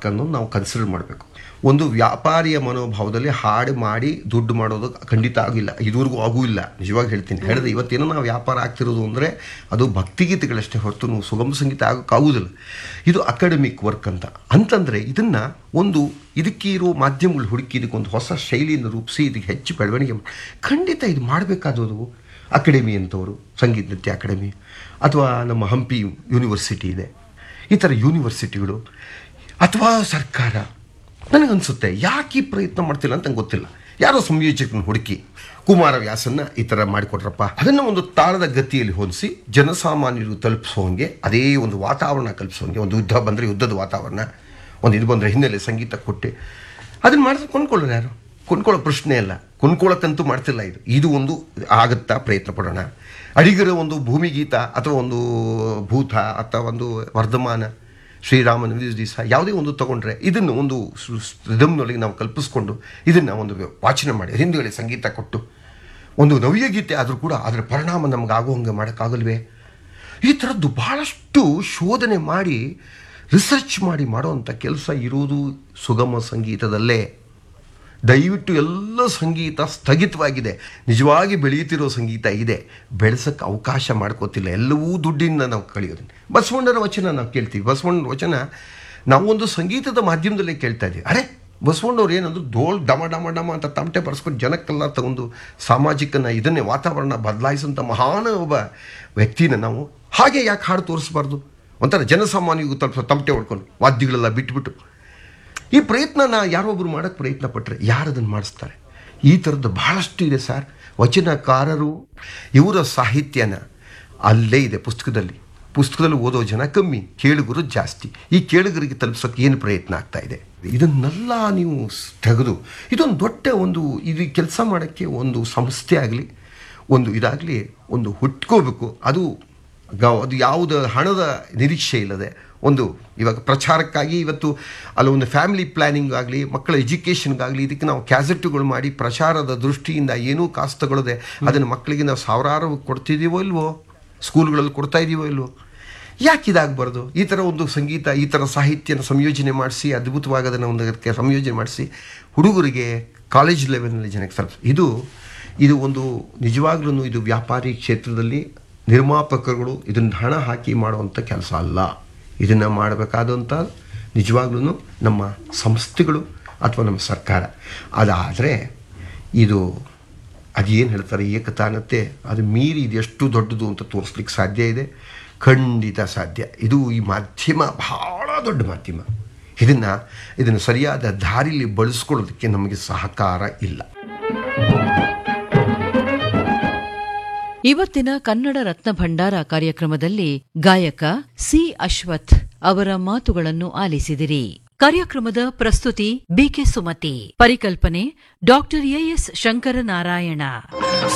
work ಅನ್ನು ನಾವು consider ಮಾಡಬೇಕು ಒಂದು ವ್ಯಾಪಾರಿಯ ಮನೋಭಾವದಲ್ಲಿ ಹಾಡು ಮಾಡಿ ದುಡ್ಡು ಮಾಡೋದು ಖಂಡಿತ ಆಗಿಲ್ಲ ಇದುವರೆಗೂ ಆಗೂ ಇಲ್ಲ ನಿಜವಾಗಿ ಹೇಳ್ತೀನಿ ಹೇಳಿದ್ರೆ ಇವತ್ತೇನೋ ನಾವು ವ್ಯಾಪಾರ ಆಗ್ತಿರೋದು ಅಂದರೆ ಅದು ಭಕ್ತಿಗೀತೆಗಳಷ್ಟೇ ಹೊರತು ನಾವು ಸುಗಮ ಸಂಗೀತ ಆಗೋಕ್ಕಾಗೋದಿಲ್ಲ ಇದು ಅಕಾಡೆಮಿಕ್ ವರ್ಕ್ ಅಂತ ಅಂತಂದರೆ ಇದನ್ನು ಒಂದು ಇದಕ್ಕೆ ಇರೋ ಮಾಧ್ಯಮಗಳು ಹುಡುಕಿ ಇದಕ್ಕೊಂದು ಹೊಸ ಶೈಲಿಯನ್ನು ರೂಪಿಸಿ ಇದಕ್ಕೆ ಹೆಚ್ಚು ಬೆಳವಣಿಗೆ ಮಾ- ಖಂಡಿತ ಇದು ಮಾಡಬೇಕಾದದು ಅಕಾಡೆಮಿ ಅಂತವರು ಸಂಗೀತ ನೃತ್ಯ ಅಕಾಡೆಮಿ ಅಥವಾ ನಮ್ಮ ಹಂಪಿ ಯೂನಿವರ್ಸಿಟಿ ಇದೆ ಈ ಥರ ಯೂನಿವರ್ಸಿಟಿಗಳು ಅಥವಾ ಸರ್ಕಾರ ನನಗನ್ಸುತ್ತೆ ಯಾಕೆ ಈ ಪ್ರಯತ್ನ ಮಾಡ್ತಿಲ್ಲ ಅಂತ ನಂಗೆ ಗೊತ್ತಿಲ್ಲ ಯಾರೋ ಸಂಯೋಜಕನ ಹುಡುಕಿ ಕುಮಾರವ್ಯಾಸನ್ನ ಈ ಥರ ಮಾಡಿಕೊಟ್ರಪ್ಪ ಅದನ್ನು ಒಂದು ತಾಳದ ಗತಿಯಲ್ಲಿ ಹೊಂದಿಸಿ ಜನಸಾಮಾನ್ಯರು ತಲುಪಿಸೋಂಗೆ ಅದೇ ಒಂದು ವಾತಾವರಣ ಕಲ್ಪಿಸೋಂಗೆ ಒಂದು ಯುದ್ಧ ಬಂದರೆ ಯುದ್ಧದ ವಾತಾವರಣ ಒಂದು ಇದು ಬಂದರೆ ಹಿನ್ನೆಲೆ ಸಂಗೀತ ಕೊಟ್ಟು ಅದನ್ನು ಮಾಡಿದ್ರೆ ಕೊಂಡ್ಕೊಳ್ಳೋರು ಯಾರು ಕೊಂಡ್ಕೊಳ್ಳೋ ಪ್ರಶ್ನೆ ಅಲ್ಲ ಕೊಂಡ್ಕೊಳ್ಳೋಕ್ಕಂತೂ ಮಾಡ್ತಿಲ್ಲ ಇದು ಇದು ಒಂದು ಆಗುತ್ತಾ ಪ್ರಯತ್ನ ಪಡೋಣ ಅಡಿಗರ ಒಂದು ಭೂಮಿಗೀತ ಅಥವಾ ಒಂದು ಭೂತ ಅಥವಾ ಒಂದು ವರ್ಧಮಾನ ಶ್ರೀರಾಮನ ದಿವಸ ಯಾವುದೇ ಒಂದು ತಗೊಂಡ್ರೆ ಇದನ್ನು ಒಂದು ರಿದಮ್ನೊಳಗೆ ನಾವು ಕಲ್ಪಿಸ್ಕೊಂಡು ಇದನ್ನು ಒಂದು ವಾಚನ ಮಾಡಿ ಹಿಂದುಗಡೆ ಸಂಗೀತ ಕೊಟ್ಟು ಒಂದು ನವ್ಯ ಗೀತೆ ಆದರೂ ಕೂಡ ಅದರ ಪರಿಣಾಮ ನಮ್ಗೆ ಆಗೋ ಹಂಗೆ ಮಾಡೋಕ್ಕಾಗಲ್ವೇ ಈ ಥರದ್ದು ಭಾಳಷ್ಟು ಶೋಧನೆ ಮಾಡಿ ರಿಸರ್ಚ್ ಮಾಡಿ ಮಾಡೋವಂಥ ಕೆಲಸ ಇರುವುದು ಸುಗಮ ಸಂಗೀತದಲ್ಲೇ ದಯವಿಟ್ಟು ಎಲ್ಲ ಸಂಗೀತ ಸ್ಥಗಿತವಾಗಿದೆ ನಿಜವಾಗಿ ಬೆಳೆಯುತ್ತಿರೋ ಸಂಗೀತ ಇದೆ ಬೆಳೆಸೋಕ್ಕೆ ಅವಕಾಶ ಮಾಡ್ಕೋತಿಲ್ಲ ಎಲ್ಲವೂ ದುಡ್ಡಿಂದ ನಾವು ಕಳೆಯೋದು ಬಸವಣ್ಣರ ವಚನ ನಾವು ಕೇಳ್ತೀವಿ ಬಸವಣ್ಣನ ವಚನ ನಾವೊಂದು ಸಂಗೀತದ ಮಾಧ್ಯಮದಲ್ಲೇ ಕೇಳ್ತಾ ಇದ್ದೀವಿ ಅರೆ ಬಸವಣ್ಣವ್ರು ಏನಂದ್ರು ಧೋಳ್ ಡಮ ಡಮ ಡಮ ಅಂತ ತಮಟೆ ಬರ್ಸ್ಕೊಂಡು ಜನಕ್ಕೆಲ್ಲ ತಗೊಂಡು ಸಾಮಾಜಿಕನ ಇದನ್ನೇ ವಾತಾವರಣ ಬದಲಾಯಿಸೋಂಥ ಮಹಾನ ಒಬ್ಬ ವ್ಯಕ್ತಿನ ನಾವು ಹಾಗೆ ಯಾಕೆ ಹಾಡು ತೋರಿಸ್ಬಾರ್ದು ಒಂಥರ ಜನಸಾಮಾನ್ಯಗೂ ತಲುಪಿಸೋ ತಮಟೆ ಹೊಡ್ಕೊಂಡು ವಾದ್ಯಗಳೆಲ್ಲ ಬಿಟ್ಬಿಟ್ಟು ಈ ಪ್ರಯತ್ನನ ಯಾರೊಬ್ಬರು ಮಾಡೋಕ್ಕೆ ಪ್ರಯತ್ನ ಪಟ್ಟರೆ ಯಾರು ಅದನ್ನು ಮಾಡಿಸ್ತಾರೆ ಈ ಥರದ್ದು ಬಹಳಷ್ಟು ಇದೆ ಸರ್ ವಚನಕಾರರು ಇವರ ಸಾಹಿತ್ಯನ ಅಲ್ಲೇ ಇದೆ ಪುಸ್ತಕದಲ್ಲಿ ಪುಸ್ತಕದಲ್ಲಿ ಓದೋ ಜನ ಕಮ್ಮಿ ಕೇಳುಗರು ಜಾಸ್ತಿ ಈ ಕೇಳುಗರಿಗೆ ತಲುಪಿಸೋಕೆ ಏನು ಪ್ರಯತ್ನ ಆಗ್ತಾ ಇದೆ ಇದನ್ನೆಲ್ಲ ನೀವು ಸ್- ತೆಗೆದು ಇದೊಂದು ದೊಡ್ಡ ಒಂದು ಇದು ಕೆಲಸ ಮಾಡೋಕ್ಕೆ ಒಂದು ಸಂಸ್ಥೆ ಆಗಲಿ ಒಂದು ಇದಾಗಲಿ ಒಂದು ಹುಟ್ಕೋಬೇಕು ಅದು ಗ- ಅದು ಯಾವುದ ಹಣದ ನಿರೀಕ್ಷೆ ಇಲ್ಲದೆ ಒಂದು ಇವಾಗ ಪ್ರಚಾರಕ್ಕಾಗಿ ಇವತ್ತು ಅಲ್ಲ ಒಂದು ಫ್ಯಾಮಿಲಿ ಪ್ಲ್ಯಾನಿಂಗ್ ಆಗಲಿ ಮಕ್ಕಳ ಎಜುಕೇಷನ್ಗಾಗಲಿ ಇದಕ್ಕೆ ನಾವು ಕ್ಯಾಸೆಟ್ಟುಗಳು ಮಾಡಿ ಪ್ರಚಾರದ ದೃಷ್ಟಿಯಿಂದ ಏನೂ ಕಾಸು ತಗೊಳ್ಳದೆ ಅದನ್ನು ಮಕ್ಕಳಿಗೆ ನಾವು ಸಾವಿರಾರು ಕೊಡ್ತಿದ್ದೀವೋ ಇಲ್ವೋ ಸ್ಕೂಲ್ಗಳಲ್ಲಿ ಕೊಡ್ತಾ ಇದ್ದೀವೋ ಇಲ್ವೋ ಯಾಕೆ ಇದಾಗಬಾರ್ದು ಈ ಥರ ಒಂದು ಸಂಗೀತ ಈ ಥರ ಸಾಹಿತ್ಯನ ಸಂಯೋಜನೆ ಮಾಡಿಸಿ ಅದ್ಭುತವಾಗಿ ಅದನ್ನು ಒಂದು ಅದಕ್ಕೆ ಸಂಯೋಜನೆ ಮಾಡಿಸಿ ಹುಡುಗರಿಗೆ ಕಾಲೇಜ್ ಲೆವೆಲ್ನಲ್ಲಿ ಜನಕ್ಕೆ ಸ್ವಲ್ಪ ಇದು ಇದು ಒಂದು ನಿಜವಾಗ್ಲೂ ಇದು ವ್ಯಾಪಾರಿ ಕ್ಷೇತ್ರದಲ್ಲಿ ನಿರ್ಮಾಪಕರುಗಳು ಇದನ್ನು ಹಣ ಹಾಕಿ ಮಾಡುವಂಥ ಕೆಲಸ ಅಲ್ಲ ಇದನ್ನು ಮಾಡಬೇಕಾದಂಥ ನಿಜವಾಗ್ಲೂ ನಮ್ಮ ಸಂಸ್ಥೆಗಳು ಅಥವಾ ನಮ್ಮ ಸರ್ಕಾರ ಅದಾದರೆ ಇದು ಅದೇನು ಹೇಳ್ತಾರೆ ಏಕತಾನತೆ ಅದು ಮೀರಿ ಇದು ಎಷ್ಟು ದೊಡ್ಡದು ಅಂತ ತೋರಿಸ್ಲಿಕ್ಕೆ ಸಾಧ್ಯ ಇದೆ ಖಂಡಿತ ಸಾಧ್ಯ ಇದು ಈ ಮಾಧ್ಯಮ ಬಹಳ ದೊಡ್ಡ ಮಾಧ್ಯಮ ಇದನ್ನು ಇದನ್ನು ಸರಿಯಾದ ದಾರಿಲಿ ಬಳಸ್ಕೊಳ್ಳೋದಕ್ಕೆ ನಮಗೆ ಸಹಕಾರ ಇಲ್ಲ ಇವತ್ತಿನ ಕನ್ನಡ ರತ್ನ ಭಂಡಾರ ಕಾರ್ಯಕ್ರಮದಲ್ಲಿ ಗಾಯಕ ಸಿ ಅಶ್ವಥ್ ಅವರ ಮಾತುಗಳನ್ನು ಆಲಿಸಿದಿರಿ ಕಾರ್ಯಕ್ರಮದ ಪ್ರಸ್ತುತಿ ಬಿಕೆ ಸುಮತಿ ಪರಿಕಲ್ಪನೆ ಡಾಕ್ಟರ್ ಎಎಸ್ ಶಂಕರನಾರಾಯಣ